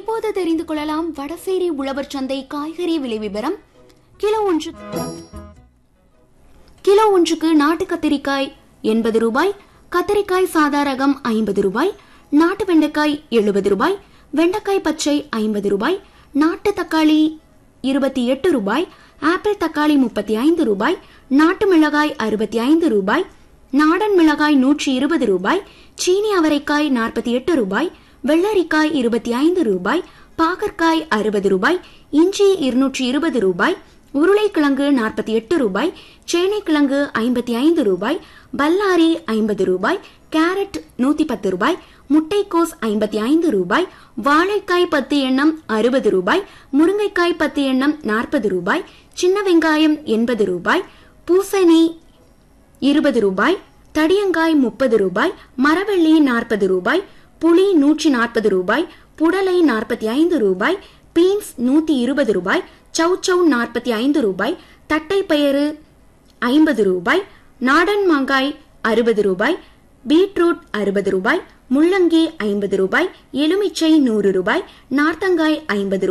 இப்போது தெரிந்து கொள்ளலாம் வடசேரி உழவர் சந்தை காய்கறி விலை விவரம் கிலோ ஒன்று கிலோ ஒன்றுக்கு நாட்டு கத்திரிக்காய் எண்பது ரூபாய் கத்திரிக்காய் சாதா ரகம் ஐம்பது ரூபாய் நாட்டு வெண்டைக்காய் எழுபது ரூபாய் வெண்டைக்காய் பச்சை ஐம்பது ரூபாய் நாட்டு தக்காளி இருபத்தி எட்டு ரூபாய் ஆப்பிள் தக்காளி முப்பத்தி ஐந்து ரூபாய் நாட்டு மிளகாய் அறுபத்தி ஐந்து ரூபாய் நாடன் மிளகாய் நூற்றி இருபது ரூபாய் சீனி அவரைக்காய் நாற்பத்தி எட்டு ரூபாய் வெள்ளரிக்காய் இருபத்தி ஐந்து ரூபாய் பாகற்காய் அறுபது ரூபாய் இஞ்சி இருநூற்றி இருபது ரூபாய் உருளைக்கிழங்கு நாற்பத்தி எட்டு ரூபாய் சேனைக்கிழங்கு ஐம்பத்தி ஐந்து ரூபாய் பல்லாரி ஐம்பது ரூபாய் கேரட் நூத்தி பத்து ரூபாய் முட்டைக்கோஸ் ஐம்பத்தி ஐந்து ரூபாய் வாழைக்காய் பத்து எண்ணம் அறுபது ரூபாய் முருங்கைக்காய் பத்து எண்ணம் நாற்பது ரூபாய் சின்ன வெங்காயம் எண்பது ரூபாய் பூசணி இருபது ரூபாய் தடியங்காய் முப்பது ரூபாய் மரவள்ளி நாற்பது ரூபாய் புளி நூற்றி நாற்பது ரூபாய் புடலை நாற்பத்தி ஐந்து ரூபாய் பீன்ஸ் நூத்தி இருபது ரூபாய் சௌச்சௌ நாற்பத்தி ஐந்து ரூபாய் தட்டைப்பயிறு ஐம்பது ரூபாய் நாடன் மாங்காய் அறுபது ரூபாய் பீட்ரூட் அறுபது ரூபாய் முள்ளங்கி ஐம்பது ரூபாய் எலுமிச்சை நூறு ரூபாய் நார்த்தங்காய் ஐம்பது